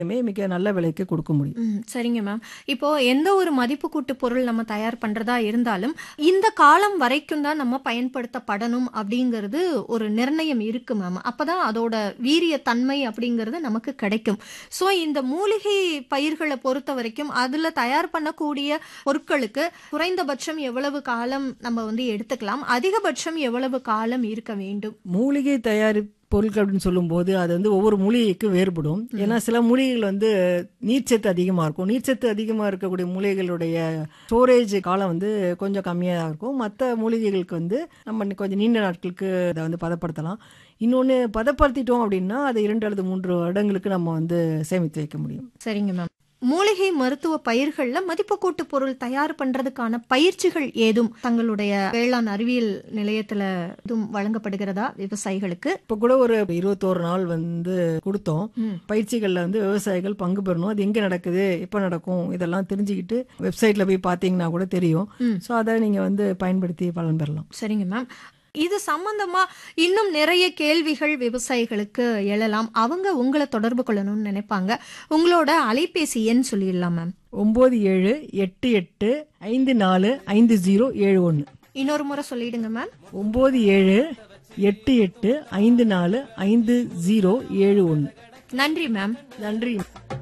மிக நல்ல விலைக்கு கொடுக்க முடியும் ம், சரிங்க மேம் இப்போ எந்த ஒரு மதிப்பு கூட்டு பொருள் நம்ம தயார் பண்றதா இருந்தாலும் இந்த காலம் வரைக்கும் தான் நம்ம பயன்படுத்தப்படணும் அப்படிங்கிறது ஒரு நிர்ணயம் இருக்கு மேம் அப்பதான் அதோட வீரிய தன்மை அப்படிங்கிறது நமக்கு கிடைக்கும் ஸோ இந்த மூலிகை பயிர்களை பொறுத்த வரைக்கும் அதுல தயார் பண்ணக்கூடிய பொருட்களுக்கு குறைந்தபட்சம் எவ்வளவு காலம் நம்ம வந்து எடுத்துக்கலாம் அதிகபட்சம் எவ்வளவு காலம் இருக்க வேண்டும் மூலிகை தயாரி பொருட்கள் அப்படின்னு சொல்லும்போது அது வந்து ஒவ்வொரு மூலிகைக்கும் வேறுபடும் ஏன்னா சில மூலிகைகள் வந்து நீர்ச்சத்து அதிகமாக இருக்கும் நீர்ச்சத்து அதிகமாக இருக்கக்கூடிய மூலிகைகளுடைய ஸ்டோரேஜ் காலம் வந்து கொஞ்சம் கம்மியாக இருக்கும் மற்ற மூலிகைகளுக்கு வந்து நம்ம இன்னும் கொஞ்சம் நீண்ட நாட்களுக்கு அதை வந்து பதப்படுத்தலாம் இன்னொன்று பதப்படுத்திட்டோம் அப்படின்னா அதை இரண்டு அல்லது மூன்று வருடங்களுக்கு நம்ம வந்து சேமித்து வைக்க முடியும் சரிங்க மேம் மூலிகை மருத்துவ பயிர்கள்ல மதிப்பு கூட்டு பொருள் தயார் பண்றதுக்கான பயிற்சிகள் ஏதும் தங்களுடைய வேளாண் அறிவியல் நிலையத்துல எதுவும் வழங்கப்படுகிறதா விவசாயிகளுக்கு இப்போ கூட ஒரு இருபத்தோரு நாள் வந்து கொடுத்தோம் ம். பயிற்சிகளில் வந்து விவசாயிகள் பங்கு பெறணும் அது எங்கே நடக்குது எப்போ நடக்கும் இதெல்லாம் தெரிஞ்சுக்கிட்டு வெப்சைட்டில் போய் பார்த்தீங்கன்னா கூட தெரியும் ம். ஸோ அதை நீங்கள் வந்து பயன்படுத்தி பலன் பெறலாம் சரிங்க மேம் இது சம்பந்தமா இன்னும் நிறைய கேள்விகள் விவசாயிகளுக்கு எழலாம் அவங்க உங்களை தொடர்பு கொள்ளணும்னு நினைப்பாங்க உங்களோட அலைபேசி எண் சொல்லிடலாம் மேம் ஒம்பது ஏழு எட்டு எட்டு ஐந்து நாலு ஐந்து ஜீரோ ஏழு ஒன்று இன்னொரு முறை சொல்லிடுங்க மேம் ஒம்பது ஏழு எட்டு எட்டு ஐந்து நாலு ஐந்து ஜீரோ ஏழு ஒன்று நன்றி மேம் நன்றி